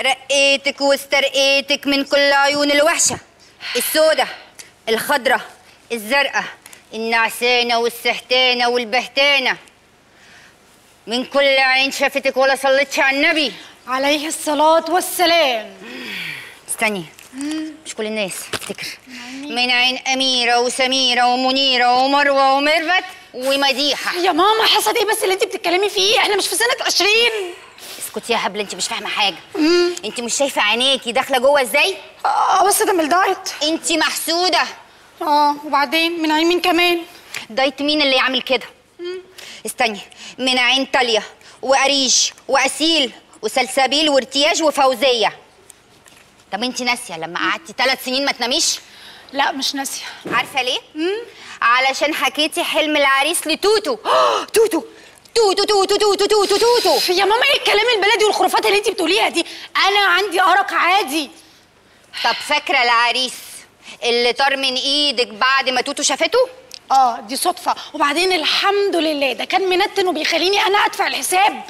رقيتك واسترقيتك من كل عيون الوحشة السودة الخضرة الزرقاء النعسانة والسحتانة والبهتانة من كل عين شافتك ولا صلتش على النبي عليه الصلاة والسلام استني مش كل الناس افتكر من عين أميرة وسميرة ومنيرة ومروة وميرفت ومديحة يا ماما حسد ايه بس اللي انت بتتكلمي فيه احنا مش في سنة 20 اسكتي يا هبل انت مش فاهمة حاجة انت مش شايفة عينيكي داخلة جوه ازاي اه بس ده من الدايت انت محسودة اه وبعدين من عين مين كمان دايت مين اللي يعمل كده استني من عين تاليا وأريج وأسيل وسلسبيل وارتياج وفوزية طب انت ناسية لما قعدتي ثلاث سنين ما تناميش لا مش ناسية عارفة ليه؟ علشان حكيتي حلم العريس لتوتو توتو توتو توتو توتو توتو توتو يا ماما ايه الكلام البلدي والخرافات اللي انت بتقوليها دي انا عندي ارق عادي طب فاكرة العريس اللي طار من ايدك بعد ما توتو شافته؟ اه دي صدفة وبعدين الحمد لله ده كان منتن وبيخليني انا ادفع الحساب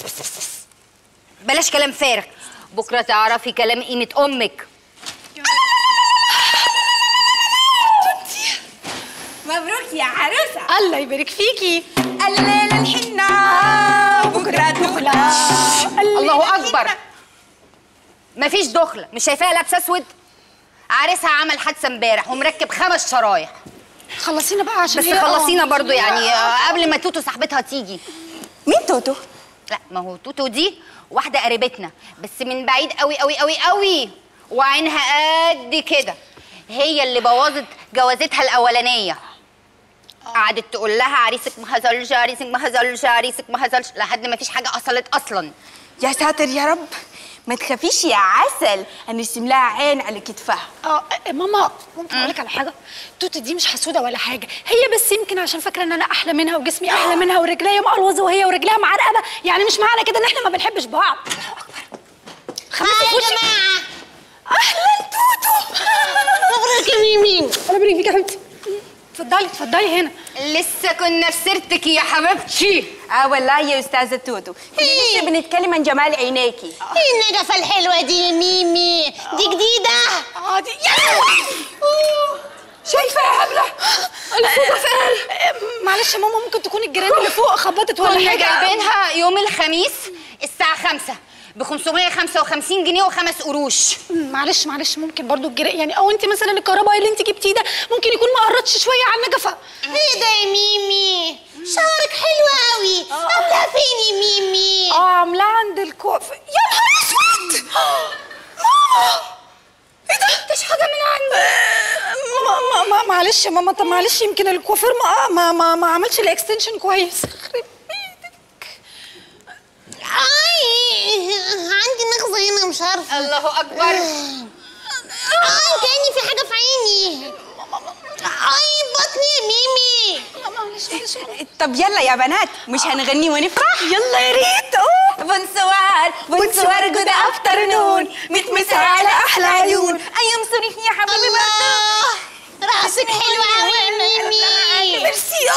بلاش كلام فارغ بكرة تعرفي كلام قيمة أمك مبروك يا عروسة الله يبارك فيكي الليلة الحنة بكرة دخلة الله أكبر مفيش دخلة مش شايفاها لابسة أسود عريسها عمل حادثة امبارح ومركب خمس شرايح خلصينا بقى عشان بس هي- آه. خلصينا برضو يعني آه، قبل ما توتو صاحبتها تيجي مين توتو؟ لا ما هو توتو دي واحدة قريبتنا بس من بعيد قوي قوي قوي قوي وعينها قد كده هي اللي بوظت جوازتها الأولانية قعدت تقول لها عريسك ما حصلش عريسك ما حصلش عريسك ما حصلش لحد ما فيش حاجة حصلت أصلا يا ساتر يا رب ما تخافيش يا عسل هنرسم لها عين على كتفها اه آه، ماما ممكن اقول لك على حاجه توتي دي مش حسوده ولا حاجه هي بس يمكن عشان فاكره ان انا احلى منها وجسمي احلى منها ورجليا مقلوظه وهي ورجليها معرقبه يعني مش معنى كده ان احنا ما بنحبش بعض خمسة في وشك اهلا توتو مبروك يا ميمي انا بارك فيك يا حبيبتي اتفضلي اتفضلي هنا لسه كنا في سيرتك يا حبيبتي اه والله يا استاذة توتو احنا لسه بنتكلم عن جمال عينيكي ايه النجفة الحلوة دي يا ميمي دي جديدة اه دي يا شايفة يا هبلة الفوضى فعلا معلش يا ماما ممكن تكون الجيران اللي فوق خبطت ولا كنا حاجه جايبينها يوم الخميس الساعة خمسة ب 555 جنيه وخمس قروش مم، معلش معلش ممكن برضو الجيران يعني او انت مثلا الكهرباء اللي انت جبتيه ده ممكن يكون ما قرطش شويه على النجفه ايه ده يا ميمي شعرك حلو قوي عاملة فين يا ميمي اه عاملاه عند الكوف يا نهار اسود ماما ايه ده؟ مفيش حاجه من عندي ما ما ما معلش يا ماما طب معلش يمكن الكوافير ما ما ما, ما عملش الاكستنشن كويس يخرب بيتك اي عندي نغزة هنا مش عارفة الله أكبر اه كأني في حاجة في عيني اي بطني يا ميمي معلش معلش طب يلا يا بنات مش هنغني ونفرح يلا يا ريت بونسوار بونسوار جود افترنون متمسة على احلى عيون ايام صريح يا حبيبي الله راسك حلو قوي يا ميمي ميرسي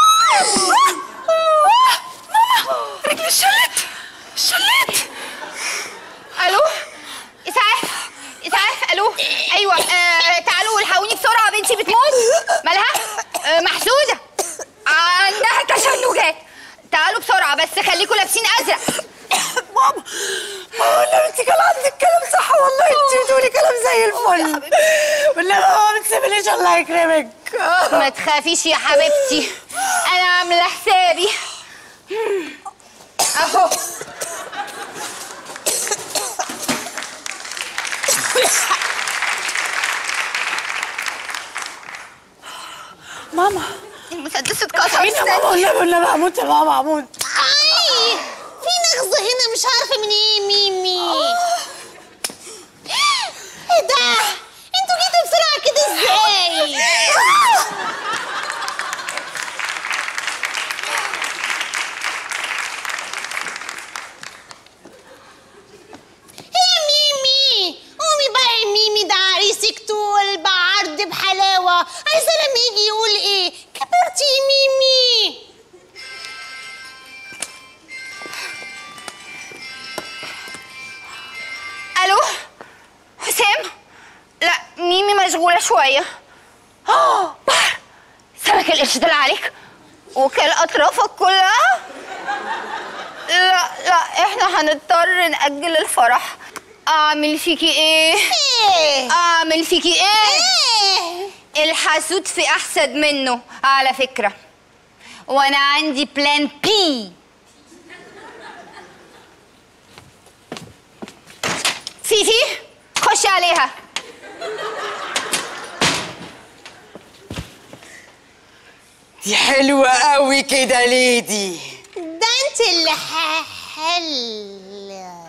ماما رجلي شلت شلت ألو إسعاف إسعاف ألو أيوة آه تعالوا الحقوني بسرعة بنتي بتموت مالها آه محسودة عندها تشنجات تعالوا بسرعة بس خليكوا لابسين أزرق ماما ماما والله انت كان عندك كلام صح والله انت بتقولي كلام زي الفل والله ماما ما بتسيبنيش الله يكرمك ما تخافيش يا حبيبتي أنا عاملة حسابي أهو ماما المسدس اتكسر عيني يا ماما والله والله هموت يا ماما هموت اي في نغزة هنا مش عارفة من ايه يا ميمي ايه ده انتوا جيتوا بسرعة كده ازاي يا ميمي قومي بقى يا ميمي ده عريسك طول بعرض بحلاوة عايزة لما يجي يقول ايه كبرتي يا ميمي مشغولة شوية اه بحر سمك القرش طلع عليك وكل أطرافك كلها لا لا احنا هنضطر نأجل الفرح أعمل فيكي ايه؟ ايه أعمل فيكي ايه؟ ايه الحسود في أحسد منه على فكرة وأنا عندي بلان بي فيفي خش عليها دي حلوة قوي كده ليدي ده انت اللي ح- حل